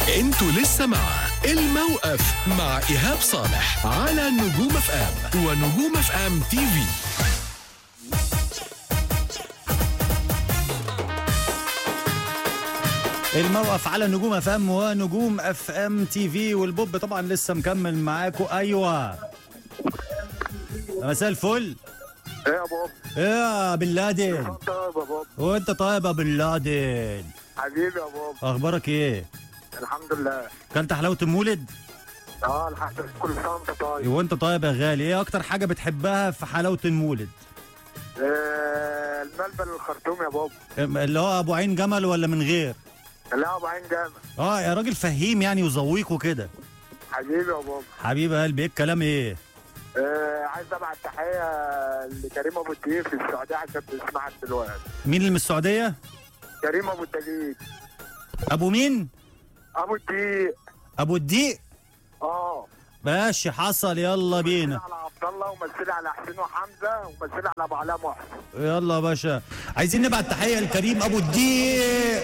انتوا لسه مع الموقف مع ايهاب صالح على نجوم اف ام ونجوم اف ام تي في الموقف على نجوم اف ام ونجوم اف ام تي في والبوب طبعا لسه مكمل معاكم ايوه مساء الفل ايه يا بابا ايه يا بن لادن طيب يا بابا وانت طيب يا بن لادن حبيبي يا بابا اخبارك ايه الحمد لله كلت حلاوه المولد اه الحمد لله كل سنه وانت طيب وانت طيب يا غالي ايه اكتر حاجه بتحبها في حلاوه المولد آه الملبن الخرطوم يا بابا اللي هو ابو عين جمل ولا من غير لا ابو عين جامع اه يا راجل فهيم يعني وذويق وكده حبيبي يا بابا حبيب قلبي ايه الكلام ايه آه عايز ابعت تحيه لكريم ابو الدقيق في السعوديه عشان بيسمعك دلوقتي مين اللي من السعوديه كريم ابو الدقيق ابو مين ابو الدقيق ابو الديق اه ماشي حصل يلا بينا مثلي على عبد الله ومثلي على حسين وحمزه ومثلي على ابو علاء محسن يلا يا باشا عايزين نبعت تحيه لكريم ابو الديق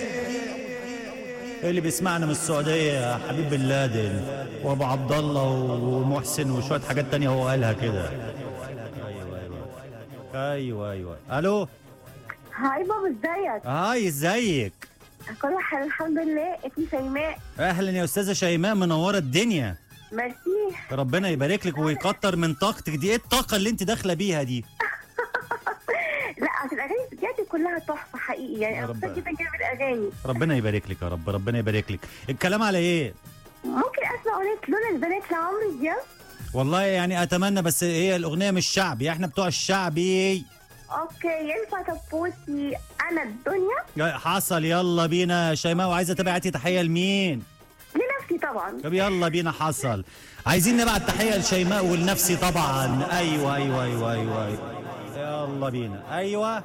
اللي بيسمعنا من السعوديه يا حبيب بن لادن وابو عبد الله ومحسن وشويه حاجات تانية هو قالها كده ايوه ايوه ايوه ايوه الو هاي بابا ازيك؟ هاي ازيك كله حلو الحمد لله اسمي شيماء اهلا يا استاذه شيماء منوره الدنيا ميرسي ربنا يبارك لك ويكتر من طاقتك دي ايه الطاقه اللي انت داخله بيها دي لا عشان الاغاني بجد كلها تحفه حقيقي يعني يا انا رب. مبسوطه جدا كده بالاغاني ربنا يبارك لك يا رب ربنا يبارك لك الكلام على ايه ممكن اسمع اغنيه لولا البنات لعمرو دياب والله يعني اتمنى بس هي الاغنيه مش شعبي احنا بتوع الشعبي اوكي ينفع تبوسي انا الدنيا يا- حصل يلا بينا يا شيماء وعايزه تبعتي تحيه لمين لنفسي طبعا طب يلا بينا حصل عايزين نبعت تحيه لشيماء ولنفسي طبعا ايوه ايوه ايوه ايوه, أيوة. يلا بينا ايوه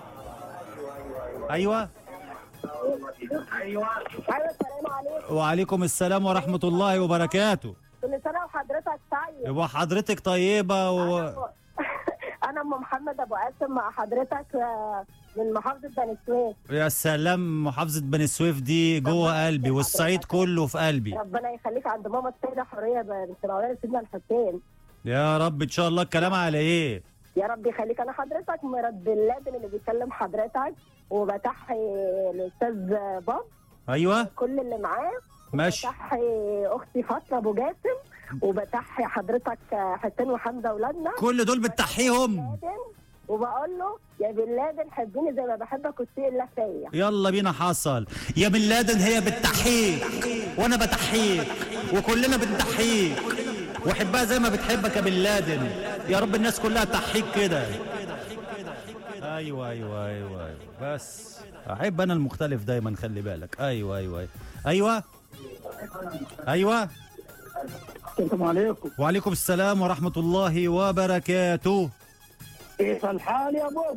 ايوه ايوه السلام عليكم وعليكم السلام ورحمه الله وبركاته كل سنه وحضرتك طيب وحضرتك طيبه و... انا ام محمد ابو قاسم مع حضرتك آه، من محافظه بني سويف يا سلام محافظه بني سويف دي جوه قلبي والصعيد كله في قلبي ربنا يخليك عند ماما السيده حوريه بنت مولانا سيدنا الحسين يا رب ان شاء الله الكلام على ايه يا رب يخليك انا حضرتك مراد بن لادن اللي بيكلم حضرتك وبتحي الاستاذ باب ايوه كل اللي معاه ماشي بتحي اختي فاطمه ابو جاسم وبتحي حضرتك حسين وحمزه اولادنا كل دول بتحيهم لادن وبقول له يا بن لادن حبيني زي ما بحبك وتسيء الله فيا يلا بينا حصل يا بن لادن هي بتحيك وانا بتحيك وكلنا بنتحيك وحبها زي ما بتحبك يا بن لادن يا رب الناس كلها تحيك كده ايوه ايوه ايوه ايوه بس احب انا المختلف دايما خلي بالك ايوه ايوه ايوه ايوه ايوه السلام عليكم وعليكم السلام ورحمه الله وبركاته كيف الحال يا بوب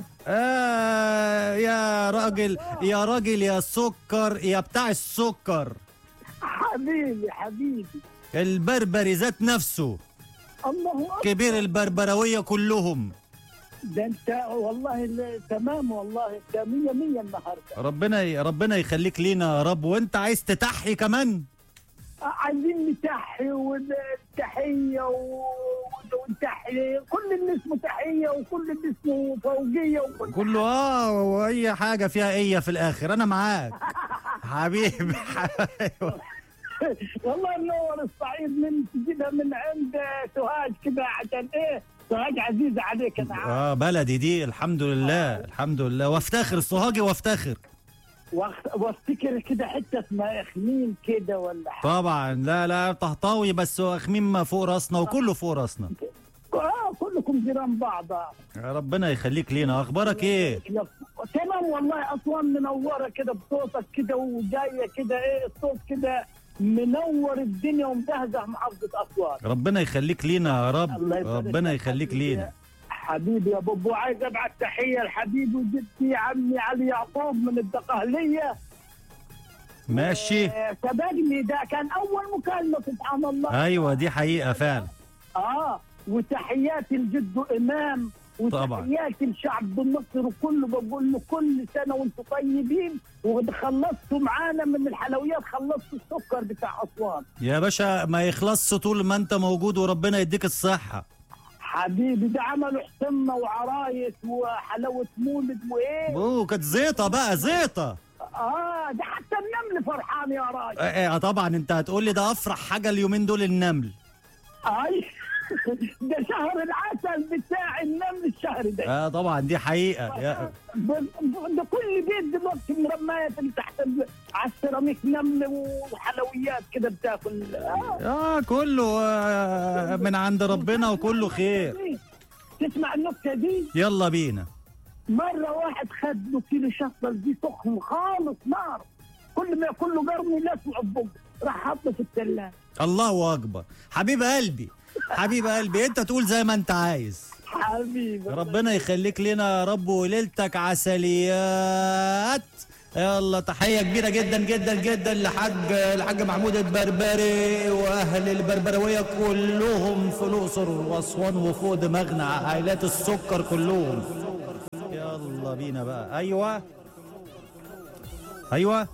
آه يا راجل يا راجل يا سكر يا بتاع السكر حبيبي حبيبي البربري ذات نفسه الله أكبر. كبير البربروية كلهم ده انت والله ال- تمام والله انت مية مية النهارده ربنا ي... ربنا يخليك لينا يا رب وانت عايز تتحي كمان عايزين نتحي والتحية و- والتحية كل الناس متحية وكل الناس فوقية وكل كله اه واي حاجة فيها ايه في الاخر انا معاك حبيبي أيوة. والله منور الصعيد من تجيبها من عند سوهاج كده عشان ايه سوهاج عزيزة عليك انا عارف اه بلدي دي الحمد لله الحمد لله وافتخر صهاجي وافتخر واخ- وافتكر كده حتة اسمها اخمين كده ولا حاجة طبعا لا لا طهطاوي بس خميم فوق راسنا وكله فوق راسنا اه كلكم جيران بعض آه. يا ربنا يخليك لينا اخبارك ايه يا- تمام والله اسوان منوره كده بصوتك كده وجايه كده ايه الصوت كده منور الدنيا ومزهزه محافظه اسوان ربنا يخليك لينا يا رب الله يبارك ربنا لك يخليك حبيبي. لينا حبيبي يا بابو عايز ابعت تحيه لحبيبي وجدتي عمي علي يعقوب من الدقهليه ماشي آه، سبقني ده كان اول مكالمه سبحان الله ايوه دي حقيقه فعلا اه وتحياتي لجده امام طبعا. وتحياتي لشعب مصر كله بقول له كل سنه وانتم طيبين وخلصتوا معانا من الحلويات خلصتوا السكر بتاع اسوان يا باشا ما يخلصش طول ما انت موجود وربنا يديك الصحة حبيبي ده عملوا حصنة وعرايس وحلاوة مولد وايه اوه كانت زيطة بقى زيطة اه ده حتى النمل فرحان يا راجل اه اه طبعا انت هتقول لي ده افرح حاجة اليومين دول النمل اي ده شهر العسل بتاع النمل الشهر ده اه طبعا دي حقيقة يا ب- ب- ده كل بيت دلوقتي مرمية اللي تحت ال- على السيراميك نمل وحلويات كده بتاكل آه. اه كله آه من عند ربنا وكله خير تسمع النكتة دي يلا بينا مرة واحد خد له كيلو شطة دي سخن خالص نار كل ما ياكل له قرن يلسع بقه راح حطه في الثلاجة الله اكبر حبيب قلبي حبيب قلبي انت تقول زي ما انت عايز حبيبي ربنا يخليك لنا يا رب وليلتك عسليات يلا تحية كبيرة جدا جدا جدا لحاج الحاج محمود البربري واهل البربروية كلهم في الاقصر واسوان وفوق دماغنا عائلات السكر كلهم يلا بينا بقى ايوه ايوه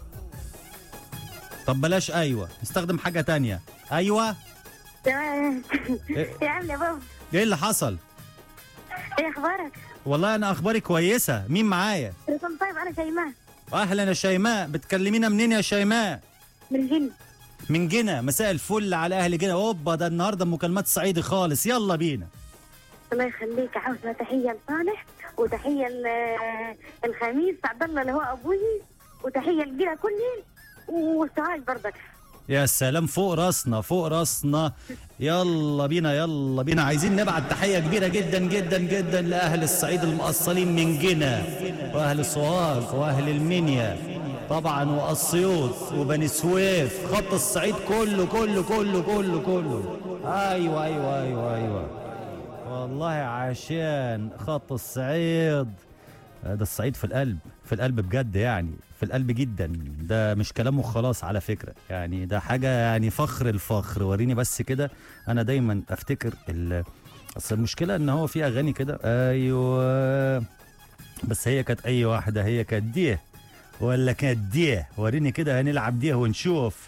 طب بلاش ايوه نستخدم حاجة تانية ايوه تمام إيه؟ يا عم يا بابا ايه اللي حصل ايه اخبارك؟ والله انا اخباري كويسة مين معايا رقم طيب انا شيماء اهلا يا شيماء بتكلمينا منين يا شيماء من الجن من جنة مساء الفل على اهل جنة اوبا ده النهارده مكالمات صعيدي خالص يلا بينا الله يخليك عاوزة تحية لصالح وتحية ل- الخميس عبد الله اللي هو ابوي وتحية لجيرة كلي وسراج برضك يا سلام فوق راسنا فوق راسنا يلا بينا يلا بينا عايزين نبعت تحية كبيرة جدا جدا جدا لأهل الصعيد المقصلين من جنة وأهل سوهاج وأهل المنيا طبعا وأسيوط وبني سويف خط الصعيد كله كله كله كله كله أيوة أيوة أيوة أيوة والله عشان خط الصعيد ده الصعيد في القلب في القلب بجد يعني في القلب جدا ده مش كلامه خلاص على فكرة يعني ده حاجة يعني فخر الفخر وريني بس كده أنا دايما أفتكر ال أصل المشكلة إن هو في أغاني كده أيوه بس هي كانت أي واحدة هي كانت ديه ولا كانت ديه وريني كده هنلعب ديه ونشوف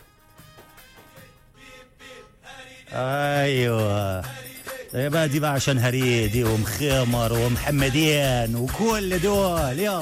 ايوه يبقى دي بقى عشان هريدي ومخمر ومحمدين وكل دول يلا